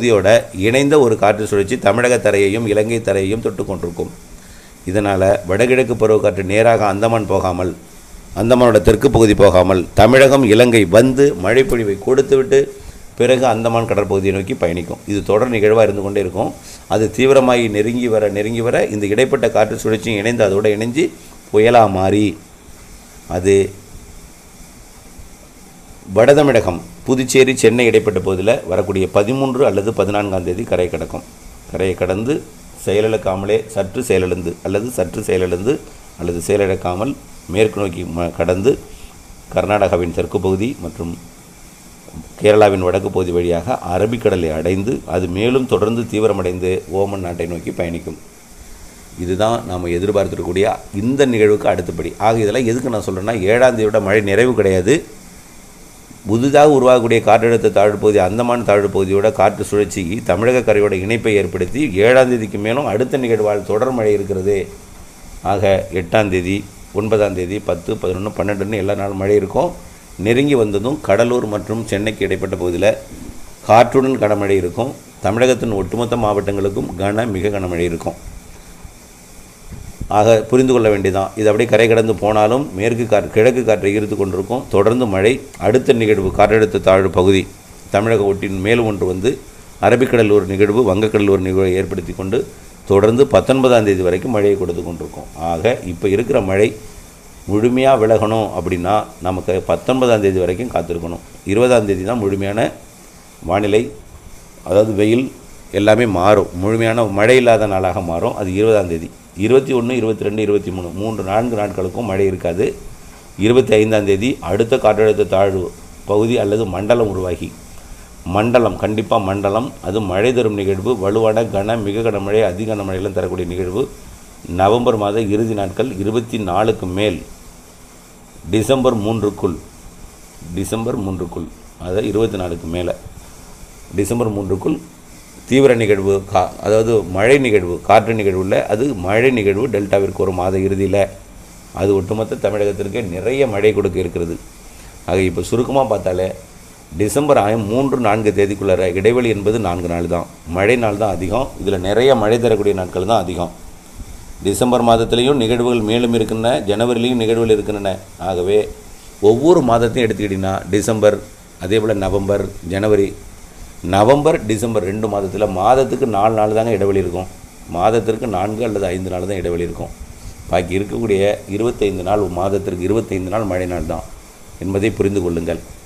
பகுதியோட இணைந்த ஒரு காற்று சுழற்சி தமிழக தரையையும் இலங்கை தரையையும் தொட்டு கொண்டிருக்கும் இதனால் வடகிழக்கு பருவக்காற்று நேராக அந்தமான் போகாமல் அந்தமானோட தெற்கு பகுதி போகாமல் தமிழகம் இலங்கை வந்து மழைப்பொழிவை கொடுத்துவிட்டு பிறகு அந்தமான் கடற்பகுதியை நோக்கி பயணிக்கும் இது தொடர் நிகழ்வாக இருந்து கொண்டே இருக்கும் அது தீவிரமாகி நெருங்கி வர நெருங்கி வர இந்த இடைப்பட்ட காற்று சுழற்சியும் இணைந்து அதோட இணைஞ்சு புயலாக மாறி அது வடதமிழகம் புதுச்சேரி சென்னை இடைப்பட்ட பகுதியில் வரக்கூடிய பதிமூன்று அல்லது பதினான்காம் தேதி கரை கடக்கும் கரையை கடந்து செயலிழக்காமலே சற்று செயலிழந்து அல்லது சற்று செயலிழந்து அல்லது செயலிழக்காமல் மேற்கு நோக்கி ம கடந்து கர்நாடகாவின் தெற்கு பகுதி மற்றும் கேரளாவின் வடக்கு பகுதி வழியாக அரபிக்கடலை அடைந்து அது மேலும் தொடர்ந்து தீவிரமடைந்து ஓமன் நாட்டை நோக்கி பயணிக்கும் இதுதான் நாம் எதிர்பார்த்துருக்கக்கூடிய இந்த நிகழ்வுக்கு அடுத்தபடி ஆக இதெல்லாம் எதுக்கு நான் சொல்கிறேன்னா ஏழாம் தேதியோட மழை நிறைவு கிடையாது புதிதாக உருவாகக்கூடிய காற்றழுத்த தாழ்வு பகுதி அந்தமான் தாழ்வு பகுதியோட காற்று சுழற்சி தமிழக கரையோட இணைப்பை ஏற்படுத்தி ஏழாம் தேதிக்கு மேலும் அடுத்த நிகழ்வால் தொடர் மழை இருக்கிறது ஆக எட்டாம் தேதி ஒன்பதாம் தேதி பத்து பதினொன்று பன்னெண்டுன்னு எல்லா நாளும் மழை இருக்கும் நெருங்கி வந்ததும் கடலூர் மற்றும் சென்னைக்கு இடைப்பட்ட பகுதியில் காற்றுடன் கனமழை இருக்கும் தமிழகத்தின் ஒட்டுமொத்த மாவட்டங்களுக்கும் கன மிக கனமழை இருக்கும் ஆக புரிந்து கொள்ள வேண்டியதான் இது அப்படியே கரை கடந்து போனாலும் மேற்கு காற்று கிழக்கு காற்றை ஈர்த்து கொண்டிருக்கும் தொடர்ந்து மழை அடுத்த நிகழ்வு காற்றழுத்த தாழ்வு பகுதி தமிழக ஒட்டின் மேலும் ஒன்று வந்து அரபிக்கடல் ஒரு நிகழ்வு வங்கக்கடல் ஒரு நிகழ்வை ஏற்படுத்தி கொண்டு தொடர்ந்து பத்தொன்பதாம் தேதி வரைக்கும் மழையை கொடுத்து கொண்டிருக்கும் ஆக இப்போ இருக்கிற மழை முழுமையாக விலகணும் அப்படின்னா நமக்கு பத்தொன்பதாம் தேதி வரைக்கும் காத்திருக்கணும் இருபதாம் தேதி தான் முழுமையான வானிலை அதாவது வெயில் எல்லாமே மாறும் முழுமையான மழை இல்லாத நாளாக மாறும் அது இருபதாம் தேதி இருபத்தி ஒன்று இருபத்தி ரெண்டு இருபத்தி மூணு மூன்று நான்கு நாட்களுக்கும் மழை இருக்காது இருபத்தி ஐந்தாம் தேதி அடுத்த காற்றழுத்த தாழ்வு பகுதி அல்லது மண்டலம் உருவாகி மண்டலம் கண்டிப்பாக மண்டலம் அது மழை தரும் நிகழ்வு வலுவான கன மிக கனமழை அதிக கனமழையெல்லாம் தரக்கூடிய நிகழ்வு நவம்பர் மாத இறுதி நாட்கள் இருபத்தி நாலுக்கு மேல் டிசம்பர் மூன்றுக்குள் டிசம்பர் மூன்றுக்குள் அதாவது இருபத்தி நாலுக்கு மேலே டிசம்பர் மூன்றுக்குள் தீவிர நிகழ்வு கா அதாவது மழை நிகழ்வு காற்று நிகழ்வுல அது மழை நிகழ்வு டெல்டாவிற்கு ஒரு மாத இறுதியில் அது ஒட்டுமொத்த தமிழகத்திற்கு நிறைய மழை கொடுக்க இருக்கிறது ஆக இப்போ சுருக்கமாக பார்த்தாலே டிசம்பர் ஆயம் மூன்று நான்கு தேதிக்குள்ளார இடைவெளி என்பது நான்கு நாள் தான் மழை நாள் தான் அதிகம் இதில் நிறைய மழை தரக்கூடிய நாட்கள் தான் அதிகம் டிசம்பர் மாதத்துலேயும் நிகழ்வுகள் மேலும் இருக்கின்றன ஜனவரிலையும் நிகழ்வுகள் இருக்கின்றன ஆகவே ஒவ்வொரு மாதத்தையும் எடுத்துக்கிட்டிங்கன்னா டிசம்பர் அதே போல் நவம்பர் ஜனவரி நவம்பர் டிசம்பர் ரெண்டு மாதத்தில் மாதத்துக்கு நாலு நாள் தாங்க இடைவெளி இருக்கும் மாதத்திற்கு நான்கு அல்லது ஐந்து நாள் தான் இடைவெளி இருக்கும் பாக்கி இருக்கக்கூடிய இருபத்தைந்து நாள் மாதத்திற்கு இருபத்தைந்து நாள் மழை நாள் தான் என்பதை புரிந்து கொள்ளுங்கள்